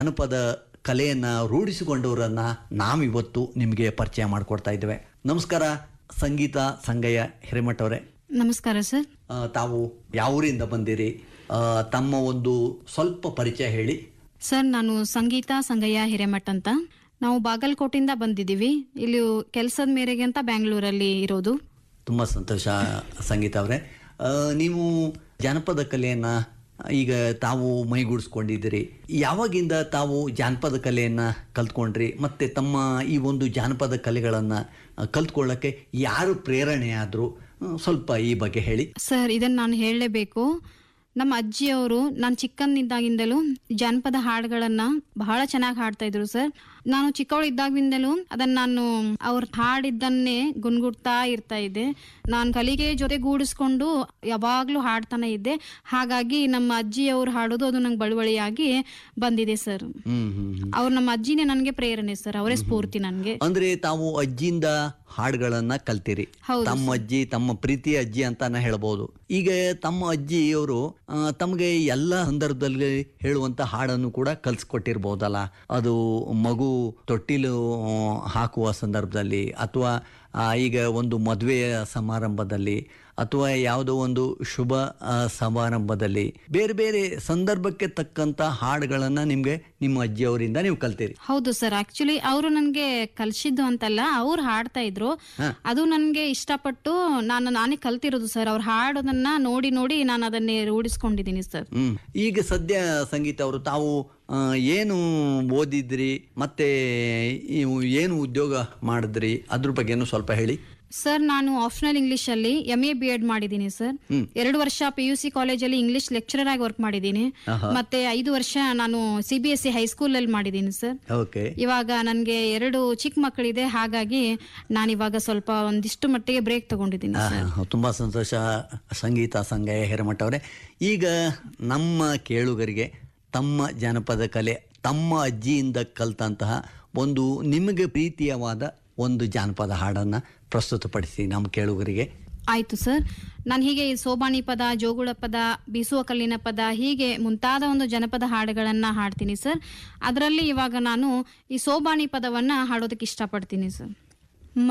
ಜಾನಪದ ಕಲೆಯನ್ನ ರೂಢಿಸಿಕೊಂಡವರನ್ನ ನಾವಿವತ್ತು ನಿಮಗೆ ಪರಿಚಯ ಮಾಡಿಕೊಡ್ತಾ ಇದ್ದೇವೆ ನಮಸ್ಕಾರ ಸಂಗೀತ ಸಂಗಯ್ಯ ಹಿರೇಮಠ ಅವರೇ ನಮಸ್ಕಾರ ಸರ್ ಆ, ತಾವು ಯಾವ ಊರಿಂದ ಬಂದಿರಿ ಆ, ತಮ್ಮ ಒಂದು ಸ್ವಲ್ಪ ಪರಿಚಯ ಹೇಳಿ ಸರ್ ನಾನು ಸಂಗೀತ ಸಂಗಯ್ಯ ಹಿರೇಮಠ್ ಅಂತ ನಾವು ಬಾಗಲಕೋಟೆಯಿಂದ ಬಂದಿದ್ದೀವಿ ಇಲ್ಲಿ ಕೆಲಸದ ಮೇರೆಗೆ ಅಂತ ಬ್ಯಾಂಗ್ಳೂರಲ್ಲಿ ಇರೋದು ತುಂಬ ಸಂತೋಷ ಸಂಗೀತ ಅವರೇ ಆ, ನೀವು ಜಾನಪದ ಕಲೆಯನ್ನ ಈಗ ತಾವು ಮೈಗೂಡಿಸ್ಕೊಂಡಿದ್ದೀರಿ ಯಾವಾಗಿಂದ ತಾವು ಜಾನಪದ ಕಲೆಯನ್ನ ಕಲ್ತ್ಕೊಂಡ್ರಿ ಮತ್ತೆ ತಮ್ಮ ಈ ಒಂದು ಜಾನಪದ ಕಲೆಗಳನ್ನ ಆ, ಕಲ್ತ್ಕೊಳ್ಳೋಕ್ಕೆ ಯಾರು ಪ್ರೇರಣೆ ಆದ್ರು ಆ, ಸ್ವಲ್ಪ ಈ ಬಗ್ಗೆ ಹೇಳಿ ಸರ್ ಇದನ್ನ ನಾನು ಹೇಳಲೇಬೇಕು ನಮ್ಮ ಅಜ್ಜಿಯವರು ನಾನು ಚಿಕ್ಕಂದಿದ್ದಾಗಿಂದಲೂ ಜಾನಪದ ಹಾಡುಗಳನ್ನ ಬಹಳ ಚೆನ್ನಾಗಿ ಹಾಡ್ತಾ ಇದ್ರು ಸರ್ ನಾನು ಚಿಕ್ಕವಳು ಇದ್ದಾಗಿಂದಲೂ ಅದನ್ನ ನಾನು ಅವ್ರ ಹಾಡಿದ್ದನ್ನೇ ಗುನ್ಗುಡ್ತಾ ಇರ್ತಾ ಇದ್ದೆ ನಾನು ಕಲಿಗೆ ಜೊತೆಗೂಡಿಸ್ಕೊಂಡು ಯಾವಾಗ್ಲೂ ಹಾಡ್ತಾನೆ ಇದ್ದೆ ಹಾಗಾಗಿ ನಮ್ಮ ಅಜ್ಜಿಯವ್ರು ಹಾಡೋದು ಅದು ನಂಗೆ ಬಳುವಳಿಯಾಗಿ ಬಂದಿದೆ ಸರ್ ಹ್ಮ್ ಹ್ಮ್ ಹ್ಮ್. ಅವ್ರು ನಮ್ಮ ಅಜ್ಜಿನೇ ನನಗೆ ಪ್ರೇರಣೆ ಸರ್ ಅವರೇ ಸ್ಫೂರ್ತಿ ನನಗೆ ಅಂದ್ರೆ ತಾವು ಅಜ್ಜಿಯಿಂದ ಹಾಡುಗಳನ್ನ ಕಲ್ತಿರಿ ಹೌದು ತಮ್ಮ ಅಜ್ಜಿ ತಮ್ಮ ಪ್ರೀತಿಯ ಅಜ್ಜಿ ಅಂತಾನೆ ಹೇಳ್ಬೋದು ಈಗ ತಮ್ಮ ಅಜ್ಜಿಯವರು ಆ, ತಮಗೆ ಎಲ್ಲ ಸಂದರ್ಭದಲ್ಲಿ ಹೇಳುವಂತ ಹಾಡನ್ನು ಕೂಡ ಕಲ್ಸ್ಕೊಟ್ಟಿರ್ಬೋದಲ್ಲ ಅದು ಮಗು ತೊಟ್ಟಿಲು ಆ, ಹಾಕುವ ಸಂದರ್ಭದಲ್ಲಿ ಅಥವಾ ಆ, ಈಗ ಒಂದು ಮದುವೆಯ ಸಮಾರಂಭದಲ್ಲಿ ಅಥವಾ ಯಾವುದೋ ಒಂದು ಶುಭ ಆ, ಸಮಾರಂಭದಲ್ಲಿ ಬೇರೆ ಬೇರೆ ಸಂದರ್ಭಕ್ಕೆ ತಕ್ಕಂತ ಹಾಡುಗಳನ್ನ ನಿಮ್ಗೆ ನಿಮ್ಮ ಅಜ್ಜಿಯವರಿಂದ ನೀವು ಕಲ್ತೀರಿ ಹೌದು ಸರ್ ಆಕ್ಚುಲಿ ಅವರು ನನ್ಗೆ ಕಲ್ಸಿದ್ದು ಅಂತಲ್ಲ ಅವ್ರು ಹಾಡ್ತಾ ಇದ್ರು ಅದು ನನ್ಗೆ ಇಷ್ಟಪಟ್ಟು ನಾನು ನಾನೇ ಕಲ್ತಿರೋದು ಸರ್ ಅವ್ರು ಹಾಡೋದನ್ನ ನೋಡಿ ನೋಡಿ ನಾನು ಅದನ್ನೇ ರೂಢಿಸ್ಕೊಂಡಿದ್ದೀನಿ ಸರ್ ಹ್ಮ್ ಈಗ ಸದ್ಯ ಸಂಗೀತ ಅವರು ತಾವು ಆ, ಏನು ಓದಿದ್ರಿ ಮತ್ತೆ ನೀವು ಏನು ಉದ್ಯೋಗ ಮಾಡಿದ್ರಿ ಅದ್ರ ಬಗ್ಗೆನೂ ಸ್ವಲ್ಪ ಹೇಳಿ ಸರ್ ನಾನು ಆಪ್ಷನಲ್ ಇಂಗ್ಲಿಷ್ ಅಲ್ಲಿ ಎಂ ಎ ಬಿ ಎಡ್ ಮಾಡಿದ್ದೀನಿ ಸರ್ ಎರಡು ವರ್ಷ ಪಿ ಯು ಸಿ ಕಾಲೇಜಲ್ಲಿ ಇಂಗ್ಲಿಷ್ ಲೆಕ್ಚರರ್ ಆಗಿ ವರ್ಕ್ ಮಾಡಿದ್ದೀನಿ ಮತ್ತೆ ಐದು ವರ್ಷ ನಾನು C B S C high school ಅಲ್ಲಿ ಮಾಡಿದ್ದೀನಿ ಸರ್ ಓಕೆ ಇವಾಗ ನನಗೆ ಎರಡು ಚಿಕ್ಕ ಮಕ್ಕಳಿದೆ ಹಾಗಾಗಿ ನಾನು ಇವಾಗ ಸ್ವಲ್ಪ ಒಂದಿಷ್ಟು ಮಟ್ಟಿಗೆ ಬ್ರೇಕ್ ತಗೊಂಡಿದ್ದೀನಿ ತುಂಬಾ ಸಂತೋಷ ಸಂಗೀತ ಸಂಗಯ ಹಿರಮಠ ಅವರೇ ಈಗ ನಮ್ಮ ಕೇಳುಗರಿಗೆ ತಮ್ಮ ಜಾನಪದ ಕಲೆ ತಮ್ಮ ಅಜ್ಜಿಯಿಂದ ಕಲ್ತಂತಹ ಒಂದು ನಿಮಗೆ ಪ್ರೀತಿಯವಾದ ಒಂದು ಜಾನಪದ ಹಾಡನ್ನ ಪ್ರಸ್ತುತಪಡಿಸಿ ನಮ್ಮ ಕೇಳುಗರಿಗೆ ಆಯ್ತು ಸರ್ ನಾನು ಹೀಗೆ ಈ ಸೋಬಾಣಿ ಪದ ಜೋಗುಳ ಪದ ಬೀಸುವ ಕಲ್ಲಿನ ಪದ ಹೀಗೆ ಮುಂತಾದ ಒಂದು ಜನಪದ ಹಾಡುಗಳನ್ನ ಹಾಡ್ತೀನಿ ಸರ್ ಅದರಲ್ಲಿ ಇವಾಗ ನಾನು ಈ ಸೋಬಾಣಿ ಪದವನ್ನ ಹಾಡೋದಕ್ಕೆ ಇಷ್ಟಪಡ್ತೀನಿ ಸರ್